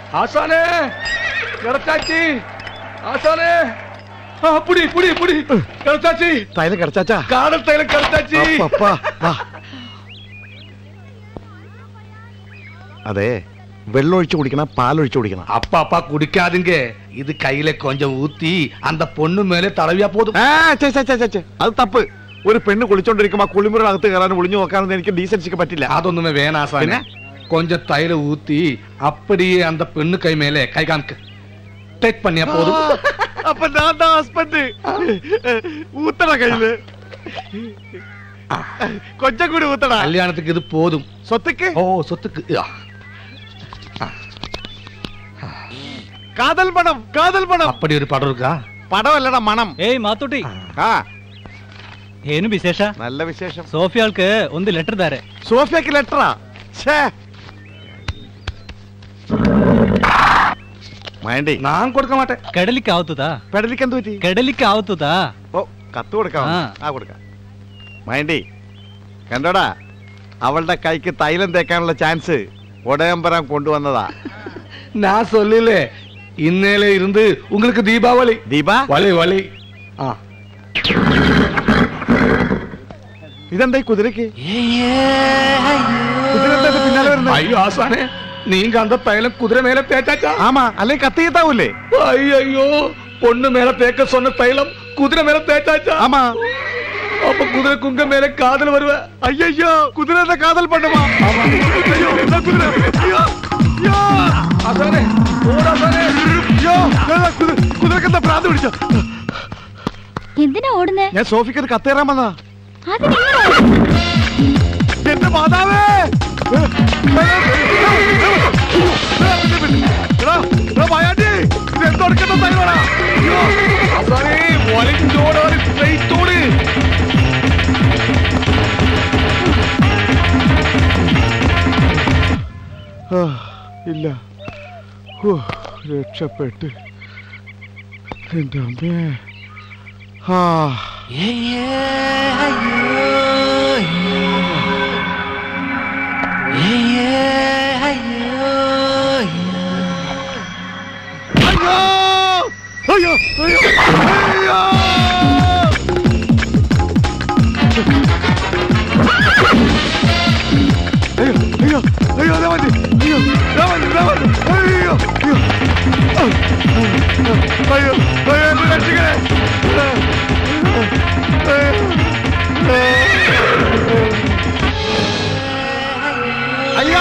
ആശാനേ കിടച്ചാച്ചി ആശാനേ ആ പുടി പുടി പുടി കിടച്ചാച്ചി തൈലം കിടച്ചാച്ചാ കാടൽ തൈലം കിടച്ചാച്ചി അപ്പപ്പാ, വാ. അതെ വെള്ളം ഒഴിച്ചു കുടിക്കണം പാലൊഴിച്ചു കുടിക്കണം அப்பா அப்பா குடிக்காதுங்க இது கையில கொஞ்சம் ஊத்தி அந்த பொண்ணு மேலே தடவியா போதும் ആ, ഛെ, ഛെ, ഛെ, ഛെ, ഛെ. അത് തപ്പ് ഒരു പെണ്ണ് കുളിച്ചോണ്ടിരിക്കുമ്പോ ആ കുളിമുറിനകത്ത് കയറാനും ഒളിഞ്ഞു നോക്കാനൊന്നും എനിക്ക് ഡീസൻസിക്ക് പറ്റില്ല அதொன்னுமே வேணாம் சாமி பின்ன? கொஞ்சம் தைல ஊத்தி அப்படியே அந்த பெண்ணு கை மேலே கை காமிக்க டேக் பண்ணியா போதும் അപ്പൊ ഞാൻ ഹസ്ബൻഡ് ഊത്തട കയ്യില് കൊച്ചം കൂടി ഊത്തട கல்யாணத்துக்கு இது போதும் സ്വത്തക്ക് ஓ சொத்துக்கு ஆ. കാതൽ മണം കാതൽ മണം அப்படி ஒரு படம் இருக்கா പടമല്ലട മണം ಏಯ್ ಮಾತುಟಿ ആ ಏನು ವಿಶೇಷ നല്ല വിശേഷം ಸೋಫಿಯಾಳ್ಗೆ ಒಂದು ಲೆಟರ್ ದಾರೆ സോഫിയക്ക് ലെറ്ററാ ഛേ വേണ്ടി நான் கொடுக்க மாட்டேன் ಕಡಲಿಕ್ಕೆ ಆಗುತ್ತದಾ പെടലിക്ക് എന്ത് പറ്റി ಕಡಲಿಕ್ಕೆ ಆಗುತ್ತದಾ ഓ കത്ത് കൊടുക്കാം ആ. ആ കൊടുക്കാം വേണ്ടി കണ്ടോടാ അവളുടെ കൈക്ക് തൈലം തേക്കാനുള്ള ചാൻസ് ഉടയമ്പരം കൊണ്ടുവന്നതാ நான் சொல்லல இன்னையில இருந்து உங்களுக்கு தீபாவளி ദീപ வலி வலி ஆ ഇതെന്താ ഈ കുതിരക്ക് കുതിര എന്താ ഇത് പിന്നാലെ വരുന്നത് ஐயோ ஆசானே நீங்க அந்த தைலம் குதிரை மேல தேய்ச்சாச்சா ആമാ അല്ലെങ്കിൽ കത്തി കിട്ടാവൂലേ ஐயோ பொண்ணு மேல தேய்க்க சொன்ன தைலம் குதிரை மேல தேய்ச்சாச்சா ആമാ அப்ப குதிரை குங்க மேல காதல் வருவ അയ്യോ കുതിര എന്താ കാതൽ പണ്ടുമാ അയ്യോ എന്താ കുതിര അയ്യോ അയ്യോ ஆசானே ஓடு ஆசானே അയ്യോ എന്താ കുതിര കുതിരക്ക് എന്താ ഭ്രാന്ത് പിടിച്ചോ എന്തിനാ ഓടുന്നേ ഞാൻ സോഫിക്ക് ഒരു കത്ത് തരാൻ വന്നതാ അതിനെങ്ങനെ എന്റെ മാതാവേ എടാ, എടാ, മായാണ്ടി, ഇത് എന്തൊടുക്കുന്ന തൈവാടാ? അയ്യോ, ஆசானே வலிஞ்சோடு ஸ்ட்ரைட்டோடு ആ, ഇല്ല ഹോ, രക്ഷപ്പെട്ട് എന്റെ അമ്മേ ആ അയ്യോ അയ്യോ അയ്യോ അയ്യോ അയ്യോ അയ്യോ അയ്യോ ദാ വണ്ടി അയ്യോ ദാ വണ്ടി ദാ വണ്ടി അയ്യോ അയ്യോ അയ്യോ അയ്യോ എന്നെ രക്ഷിക്കണേ അയ്യോ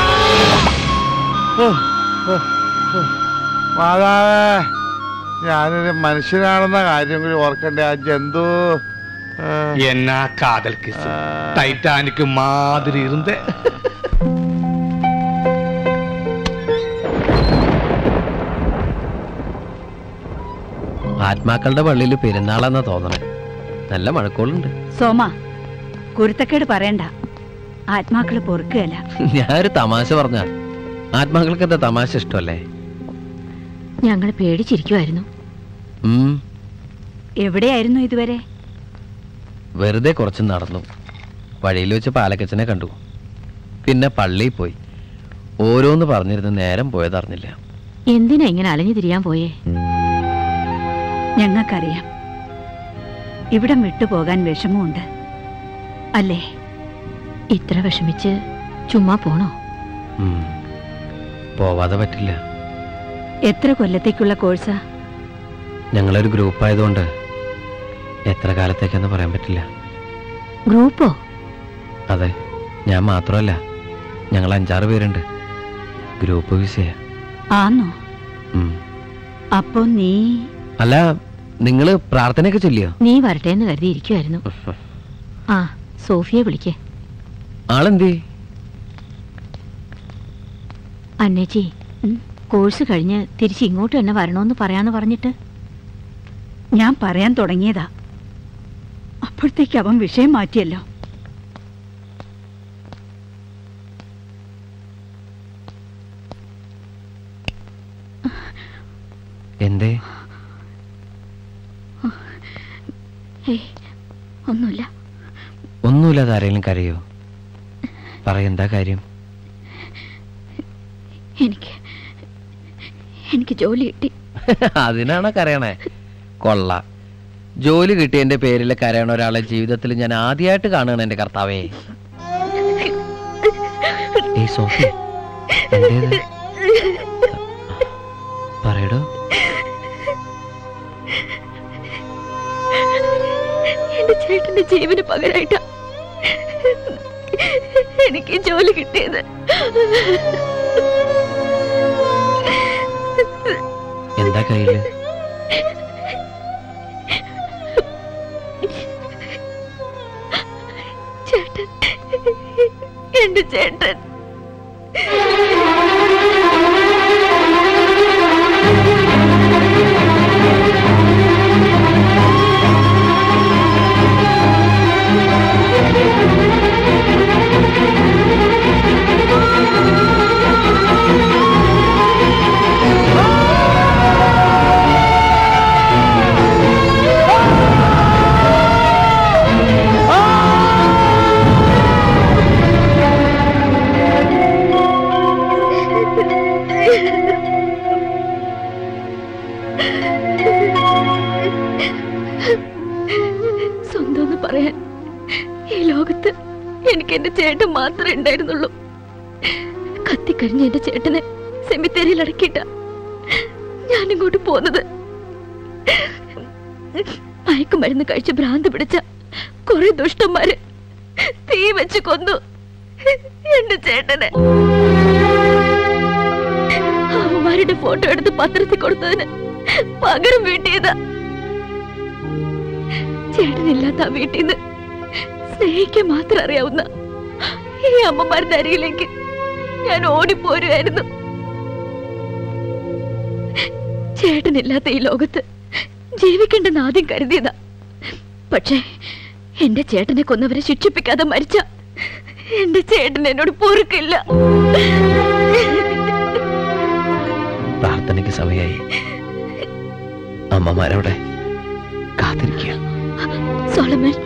മാതാവേ ഞാനൊരു മനുഷ്യനാണെന്ന കാര്യം കൂടി ഓർക്കണ്ടേ ആ ജന്തു ആ, என்ன காதல் கிஸ் ആ. டைட்டானிக் மாதிரி இருந்த ആത്മാക്കളുടെ പള്ളിയിൽ പെരുന്നാളെന്നാ തോന്നണേ നല്ല മഴക്കോളുണ്ട് സോമ കുരുത്തക്കേട് പറയണ്ട ആത്മാക്കള് പൊറുക്കുകയല്ല ഞാനൊരു തമാശ പറഞ്ഞ ആത്മാക്കൾക്ക് എന്താ തമാശ ഇഷ്ടമല്ലേ ഞങ്ങൾ പേടിച്ചിരിക്കുമായിരുന്നു ഉം, എവിടെയായിരുന്നു ഇതുവരെ വെറുതെ കുറച്ച് നടന്നു വഴിയിൽ വെച്ച് പാലക്കച്ചനെ കണ്ടു പിന്നെ പള്ളിയിൽ പോയി ഓരോന്ന് പറഞ്ഞിരുന്ന് നേരം പോയതറിഞ്ഞില്ല എന്തിനാ ഇങ്ങനെ അലഞ്ഞു തിരിയാൻ പോയേ ഞങ്ങൾക്കറിയാം ഇവിടം വിട്ടുപോകാൻ വിഷമമുണ്ട് അല്ലേ ഇത്ര വിഷമിച്ച് ചുമ്മാ പോണോ ഉം, പോവാതെ പറ്റില്ല എത്ര കൊല്ലത്തേക്കുള്ള കോഴ്സാ ഞങ്ങളൊരു ഗ്രൂപ്പായതുകൊണ്ട് എത്ര കാലത്തേക്കെന്ന് പറയാൻ പറ്റില്ല ഗ്രൂപ്പോ അതെ ഞാൻ മാത്രമല്ല ഞങ്ങൾ അഞ്ചാറ് പേരുണ്ട് ഗ്രൂപ്പ് വിസയാ ആന്നോ ഉം. അപ്പോ നീ അല്ല നിങ്ങൾ പ്രാർത്ഥനയൊക്കെ ചൊല്ലിയോ നീ വരട്ടെ എന്ന് കരുതി ഇരിക്കുമായിരുന്നു ആ സോഫിയെ വിളിക്കേ ആളെന്തേ അന്നേച്ചി കോഴ്സ് കഴിഞ്ഞ് തിരിച്ച് ഇങ്ങോട്ട് തന്നെ വരണമെന്ന് പറയാന്ന് പറഞ്ഞിട്ട് ഞാൻ പറയാൻ തുടങ്ങിയതാ അപ്പോഴത്തേക്ക് അവൻ വിഷയം മാറ്റിയല്ലോ എന്തേ ഏയ് ഒന്നുമില്ല ഒന്നുമില്ലാതെ ആരെങ്കിലും കരയോ പറയെന്താ കാര്യം എനിക്ക് എനിക്ക് ജോലി കിട്ടി അതിനാണോ കരയണേ കൊള്ള ജോലി കിട്ടിയതിന്റെ പേരിൽ കരയണ ഒരാളെ ജീവിതത്തിൽ ഞാൻ ആദ്യമായിട്ട് കാണുകയാണ് എന്റെ കർത്താവേ ഏയ് സോഫി എന്തേത്? പറയടോ എന്റെ ചേട്ടന്റെ ജീവന് പകരമായിട്ടാ എനിക്ക് ജോലി കിട്ടിയത് എന്താ കയ്യില് ചേട്ടൻ എന്റെ ചേട്ടൻ സ്വന്തം എന്ന് പറയാൻ ഈ ലോകത്ത് എനിക്ക് എന്റെ ചേട്ടൻ മാത്രമേ ഉണ്ടായിരുന്നുള്ളൂ കത്തിക്കഴിഞ്ഞ എന്റെ ചേട്ടനെ സെമിത്തേരിയിൽ അടക്കിയിട്ട ഞാനിങ്ങോട്ട് പോന്നത് മയക്കുമരുന്ന് കഴിച്ച് ഭ്രാന്ത് പിടിച്ച കുറെ ദുഷ്ടന്മാര് തീ വെച്ച് കൊന്നു എന്റെ ചേട്ടനെ അവന്മാരുടെ ഫോട്ടോ എടുത്ത് പത്രത്തിൽ കൊടുത്തതിന് പകരം വീട്ടിയതാ ചേട്ടനില്ലാത്ത ആ വീട്ടിൽ നിന്ന് സ്നേഹിക്കാൻ മാത്രം അറിയാവുന്ന ഈ അമ്മമാരുടെ അരികിലേക്ക് ഞാൻ ഓടിപ്പോരുമായിരുന്നു ചേട്ടനില്ലാത്ത ഈ ലോകത്ത് ജീവിക്കേണ്ടെന്ന് ആദ്യം കരുതിയതാ പക്ഷേ എന്റെ ചേട്ടനെ കൊന്നവരെ ശിക്ഷിപ്പിക്കാതെ മരിച്ച എന്റെ ചേട്ടൻ എന്നോട് പൊറുക്കില്ല പ്രാർത്ഥനയ്ക്ക് സമയമായി അമ്മമാരവിടെ കാത്തിരിക്കുക സോളമൻ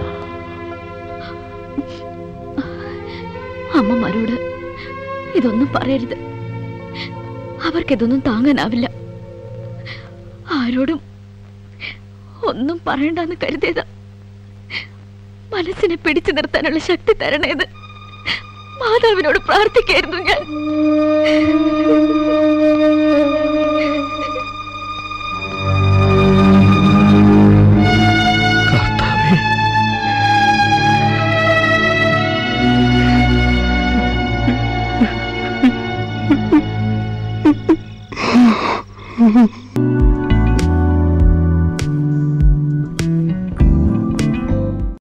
അമ്മമാരോട് ഇതൊന്നും പറയരുത് അവർക്കിതൊന്നും താങ്ങാനാവില്ല ആരോടും ഒന്നും പറയണ്ടെന്ന് കരുതിയതാ മനസ്സിനെ പിടിച്ചു നിർത്താനുള്ള ശക്തി തരണേത് മാതാവിനോട് പ്രാർത്ഥിക്കായിരുന്നു ഞാൻ കർത്താവേ ആ